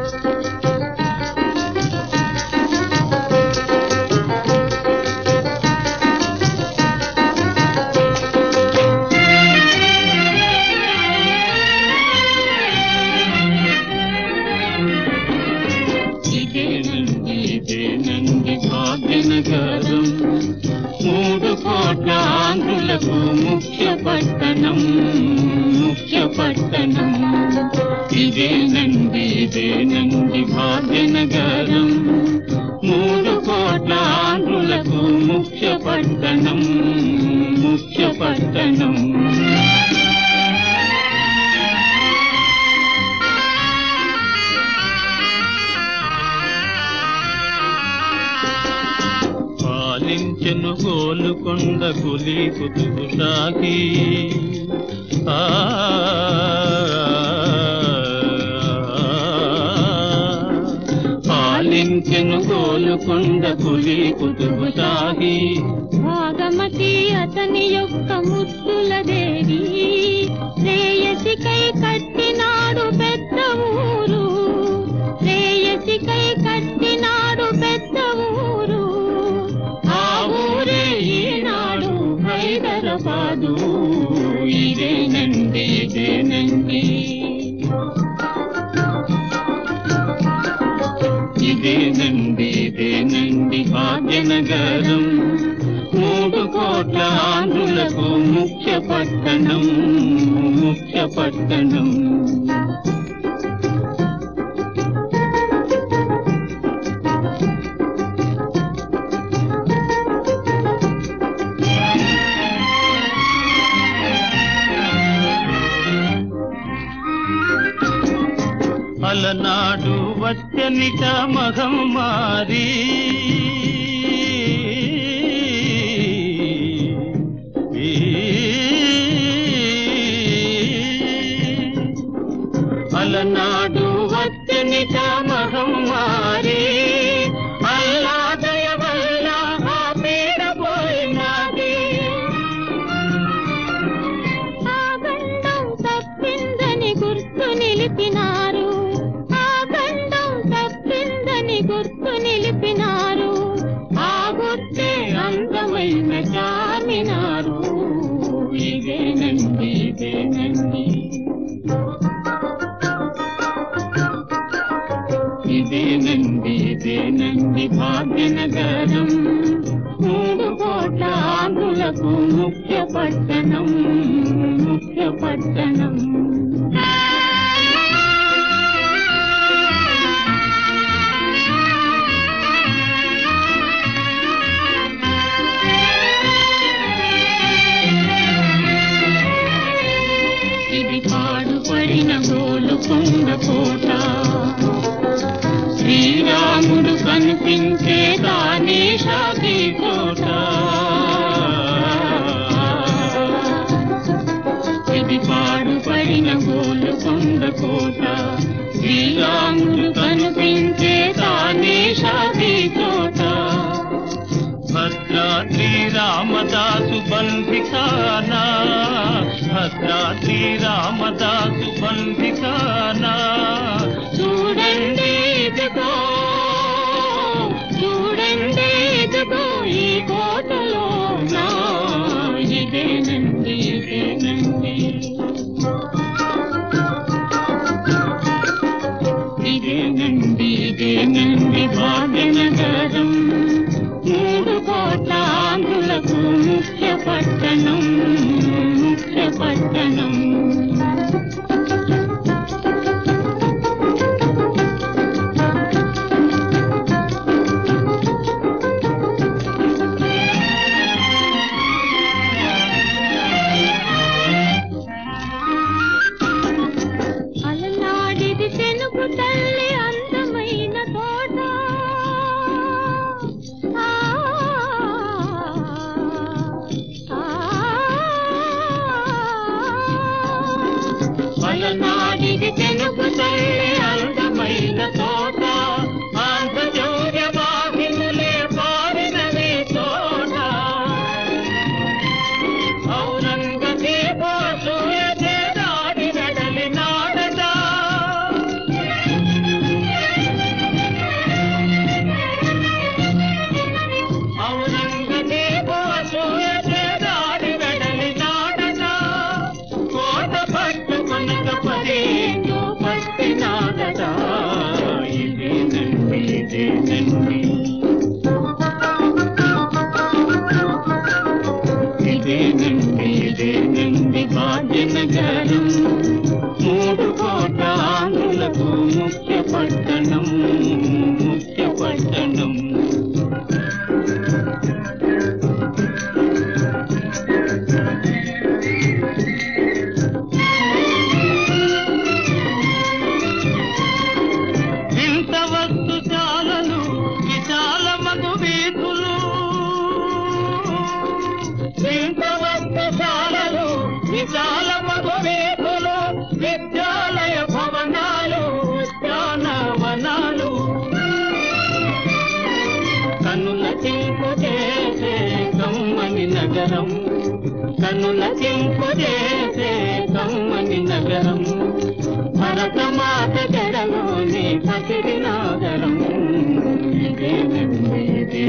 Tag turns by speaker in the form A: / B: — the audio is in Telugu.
A: ఇదేనండి ఇదేనండి భాగ్యనగరం మూడు కోట్ల ఆంధ్రులకు ముఖ్య పట్టణం ముఖ్య పట్టణం ఇదేనండి ఇదేనండి భాగ్యనగరం మూడు కోట్ల ఆంధ్రులకు ముఖ్య పట్టణం ముఖ్య పట్టణం పాలించెను గోలుకొండ కులి కుతుబు షాహి ఆ పాలించెను గోలుకొండ కులి కుతుబు షాహి
B: భాగమతి అతని యొక్క ముద్దుల దేవి శ్రేయసికై కట్టినాడు పెద్ద ఊరు శ్రేయసికై కట్టినాడు పెద్ద ఊరు
A: ఆ ఊరే ఈనాడు హైదరాబాదు ఇదేనండి ఇదేనండి ఇదేనండి ఇదేనండి భాగ్యనగరం మూడు కోట్ల ఆంధ్రులకు ముఖ్య పట్టణం ముఖ్య పట్టణం అలనాడు వచ్చనిట మగం మారి అలనాడు వచ్చనిట మగం మారి అల్లా దయ వల్ల ఆ పీడ పోయినది
B: ఆ గండం తప్పిందని గుర్తు నిలిపినారు ఆ గండం తప్పిందని గుర్తు నిలిపినారు
A: ఆ గుర్తే అందమైన చామినారు ఇదేనండి ఇదేనండి ఇదేనండి ఇదేనండి భాగ్యనగరం మూడు కోట్ల ఆంధ్రులకు ముఖ్య పట్టణం ముఖ్య పట్టణం ఇది పాడుపడిన గోలుకొండ కోట శ్రీరాముడు కనిపించే దాని షాది కోట ఇది పాడుపడిన గోలుకొండ కోట శ్రీరాముడు కనిపించే దాని షాది కోట భద్రాద్రి రామదాసు బంధికానా భద్రాద్రి రామదాసు బంధికానా చూడండి ఇదిగో చూడండి ఇదిగో ఈ కోటలో నా ఇదేనండి ఇదేనండి ఇదేనండి ఇదేనండి భాగ్యనగరం మూడు కోట్ల ఆంధ్రులకు ముఖ్య పట్టణం ముఖ్య పట్టణం
B: అలనాడిది తెనుగు తల్లి అందమైన తోట ఆ, ఆ,
A: ఇదేనండి ఇదేనండి ఇదేనండి భాగ్యనగరం మూడు కోట్ల ఆంధ్రులకు ముఖ్య పట్టణం ముఖ్య పట్టణం ఇంత వస్తుశాలలు విశాల మగు వీధులు ఇంత వస్తుశాలలు విశాల మగు వీధులు విద్యాలయ భవనాలు ఉద్యానవనాలు కనుల చింపు చేసే కమ్మని నగరం కనుల చింపు చేసే కమ్మని నగరం భరతమాత జడలోని పసిడి నాగరం ఇదేనండి ఇదే